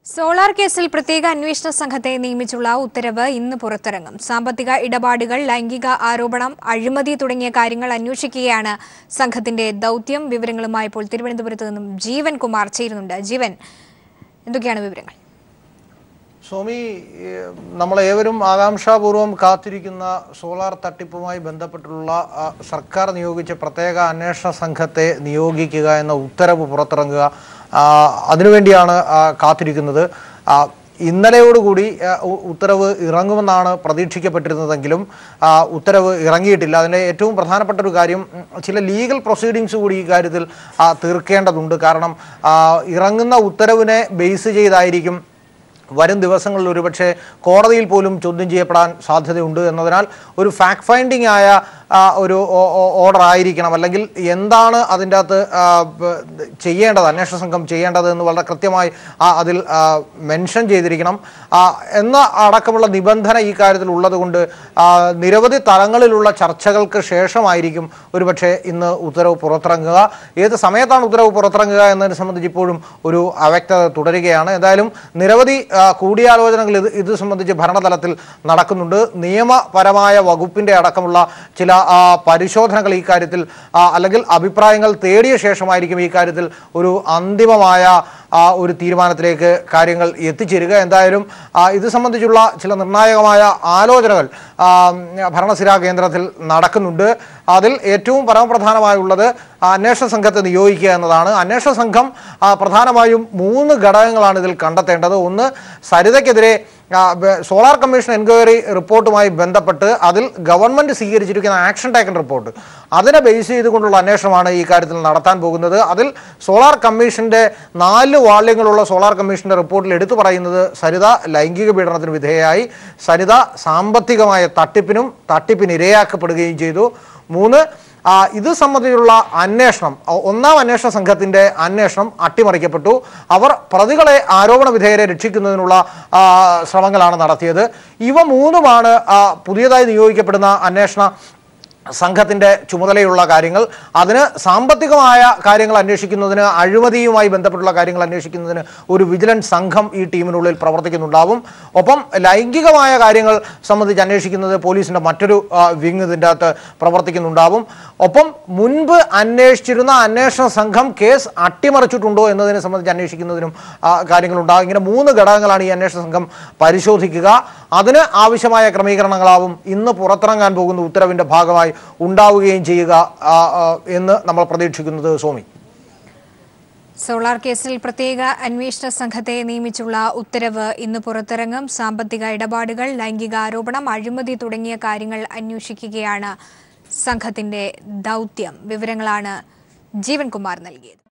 solar കേസിൽ പ്രത്യേക അന്വേഷണ സംഘത്തെ നിയമിച്ചുള്ള ഉത്തരവ് ഇന്ന് പുറത്തിറങ്ങും സാമ്പത്തിക ഇടപാടുകൾ ലൈംഗിക ആരോപണം അഴിമതി തുടങ്ങിയ കാര്യങ്ങൾ അന്വേഷിക്കുകയാണ് സംഘത്തിന്റെ ദൗത്യം വിവരങ്ങളുമായി ഇപ്പോൾ തിരുവനന്തപുരത്ത് നിന്നും ജീവൻ കുമാർ ചേരുന്നുണ്ട് ജീവൻ എന്തൊക്കെയാണ് വിവരങ്ങൾ സ്വാമി ഏഹ്, നമ്മളേവരും ആകാംക്ഷാപൂർവം കാത്തിരിക്കുന്ന സോളാർ തട്ടിപ്പുമായി ബന്ധപ്പെട്ടുള്ള ആ, സർക്കാർ നിയോഗിച്ച പ്രത്യേക അന്വേഷണ സംഘത്തെ നിയോഗിക്കുക എന്ന ഉത്തരവ് പുറത്തിറങ്ങുക ആ, അതിനുവേണ്ടിയാണ് ആ, കാത്തിരിക്കുന്നത് ആ, ഇന്നലെയോടുകൂടി ആ, ഉ- ഉത്തരവ് ഇറങ്ങുമെന്നാണ് പ്രതീക്ഷിക്കപ്പെട്ടിരുന്നതെങ്കിലും ആ, ഉത്തരവ് ഇറങ്ങിയിട്ടില്ല അതിൻ്റെ ഏറ്റവും പ്രധാനപ്പെട്ട ഒരു കാര്യം ഉം, ചില ലീഗൽ പ്രൊസീഡിങ്സ് കൂടി ഈ കാര്യത്തിൽ ആ, തീർക്കേണ്ടതുണ്ട് കാരണം ആ, ഇറങ്ങുന്ന ഉത്തരവിനെ ബേസ് ചെയ്തായിരിക്കും വരും ദിവസങ്ങളിൽ ഒരുപക്ഷെ കോടതിയിൽ പോലും ചോദ്യം ചെയ്യപ്പെടാൻ സാധ്യതയുണ്ട് എന്നതിനാൽ ഒരു ഫാക്ട് ഫൈൻഡിങ് ആയ ആ, ഒരു ഓർഡർ ആയിരിക്കണം അല്ലെങ്കിൽ എന്താണ് അതിൻ്റെ അകത്ത് ആ, ബ- ചെയ്യേണ്ടത് അന്വേഷണ സംഘം ചെയ്യേണ്ടത് എന്ന് വളരെ കൃത്യമായി ആ, അതിൽ മെൻഷൻ ചെയ്തിരിക്കണം ആ, എന്ന അടക്കമുള്ള നിബന്ധന ഈ കാര്യത്തിൽ ഉള്ളതുകൊണ്ട് ആ, നിരവധി തലങ്ങളിലുള്ള ചർച്ചകൾക്ക് ശേഷമായിരിക്കും ഒരുപക്ഷെ ഇന്ന് ഉത്തരവ് പുറത്തിറങ്ങുക ഏത് സമയത്താണ് ഉത്തരവ് പുറത്തിറങ്ങുക എന്നതിനെ സംബന്ധിച്ച് ഇപ്പോഴും ഒരു അവ്യക്തത തുടരുകയാണ് എന്തായാലും നിരവധി ആ, കൂടിയാലോചനകൾ ഇത് ഇത് സംബന്ധിച്ച് ഭരണതലത്തിൽ നടക്കുന്നുണ്ട് നിയമപരമായ വകുപ്പിന്റെ അടക്കമുള്ള ചില ആ, പരിശോധനകൾ ഈ കാര്യത്തിൽ ആ, അല്ലെങ്കിൽ അഭിപ്രായങ്ങൾ തേടിയ ശേഷമായിരിക്കും ഈ കാര്യത്തിൽ ഒരു അന്തിമമായ ആ, ഒരു തീരുമാനത്തിലേക്ക് കാര്യങ്ങൾ എത്തിച്ചേരുക എന്തായാലും ആ, ഇത് സംബന്ധിച്ചുള്ള ചില നിർണായകമായ ആലോചനകൾ ആ, ഭരണസിരാ കേന്ദ്രത്തിൽ നടക്കുന്നുണ്ട് അതിൽ ഏറ്റവും പരമപ്രധാനമായുള്ളത് ആ അന്വേഷണ സംഘത്തെ നിയോഗിക്കുക എന്നതാണ് അന്വേഷണ സംഘം ആ, പ്രധാനമായും മൂന്ന് ഘടകങ്ങളാണ് ഇതിൽ കണ്ടെത്തേണ്ടത് ഒന്ന് സരിതയ്ക്കെതിരെ ആ, ബ- സോളാർ കമ്മീഷൻ എൻക്വയറി റിപ്പോർട്ടുമായി ബന്ധപ്പെട്ട് അതിൽ ഗവൺമെന്റ് സ്വീകരിച്ചിരിക്കുന്ന ആക്ഷൻ ടേക്കൺ റിപ്പോർട്ട് അതിനെ ബേസ് ചെയ്തുകൊണ്ടുള്ള അന്വേഷണമാണ് ഈ കാര്യത്തിൽ നടത്താൻ പോകുന്നത് അതിൽ സോളാർ കമ്മീഷന്റെ നാല് വാള്യങ്ങളുള്ള സോളാർ കമ്മീഷന്റെ റിപ്പോർട്ടിൽ എടുത്തു പറയുന്നത് സരിത ലൈംഗിക പീഡനത്തിന് വിധേയയായി സരിത സാമ്പത്തികമായ തട്ടിപ്പിനും തട്ടിപ്പിന് ഇരയാക്കപ്പെടുകയും ചെയ്തു മൂന്ന് ആ, ഇത് സംബന്ധിച്ചുള്ള അന്വേഷണം ഒ- ഒന്നാം അന്വേഷണ സംഘത്തിന്റെ അന്വേഷണം അട്ടിമറിക്കപ്പെട്ടു അവർ പ്രതികളെ ആരോപണ വിധേയരെ രക്ഷിക്കുന്നതിനുള്ള ആ, ശ്രമങ്ങളാണ് നടത്തിയത് ഇവ മൂന്നുമാണ് ആ, പുതിയതായി നിയോഗിക്കപ്പെടുന്ന അന്വേഷണ സംഘത്തിന്റെ ചുമതലയുള്ള കാര്യങ്ങൾ അതിന് സാമ്പത്തികമായ കാര്യങ്ങൾ അന്വേഷിക്കുന്നതിന് അഴിമതിയുമായി ബന്ധപ്പെട്ടുള്ള കാര്യങ്ങൾ അന്വേഷിക്കുന്നതിന് ഒരു വിജിലൻസ് സംഘം ഈ ടീമിനുള്ളിൽ പ്രവർത്തിക്കുന്നുണ്ടാവും ഒപ്പം ലൈംഗികമായ കാര്യങ്ങൾ സംബന്ധിച്ച് അന്വേഷിക്കുന്നത് പോലീസിന്റെ മറ്റൊരു ആ, വിങ് ഇതിൻ്റെ അകത്ത് പ്രവർത്തിക്കുന്നുണ്ടാവും ഒപ്പം മുൻപ് അന്വേഷിച്ചിരുന്ന അന്വേഷണ സംഘം കേസ് അട്ടിമറിച്ചിട്ടുണ്ടോ എന്നതിനെ സംബന്ധിച്ച് അന്വേഷിക്കുന്നതിനും ആ, കാര്യങ്ങളുണ്ടാകും ഇങ്ങനെ മൂന്ന് ഘടകങ്ങളാണ് ഈ അന്വേഷണ സംഘം പരിശോധിക്കുക അതിന് ആവശ്യമായ ക്രമീകരണങ്ങളാവും ഇന്ന് പുറത്തിറങ്ങാൻ പോകുന്ന ഉത്തരവിന്റെ ഭാഗമായി ഉണ്ടാവുകയും ചെയ്യുക ആ, ആ, എന്ന് നമ്മൾ പ്രതീക്ഷിക്കുന്നത് സോമി സോളാർ കേസിൽ പ്രത്യേക അന്വേഷണ സംഘത്തെ നിയമിച്ചുള്ള ഉത്തരവ് ഇന്ന് പുറത്തിറങ്ങും സാമ്പത്തിക ഇടപാടുകൾ ലൈംഗിക ആരോപണം അഴിമതി തുടങ്ങിയ കാര്യങ്ങൾ അന്വേഷിക്കുകയാണ് സംഘത്തിന്റെ ദൗത്യം വിവരങ്ങളാണ് ജീവൻകുമാർ നൽകിയത്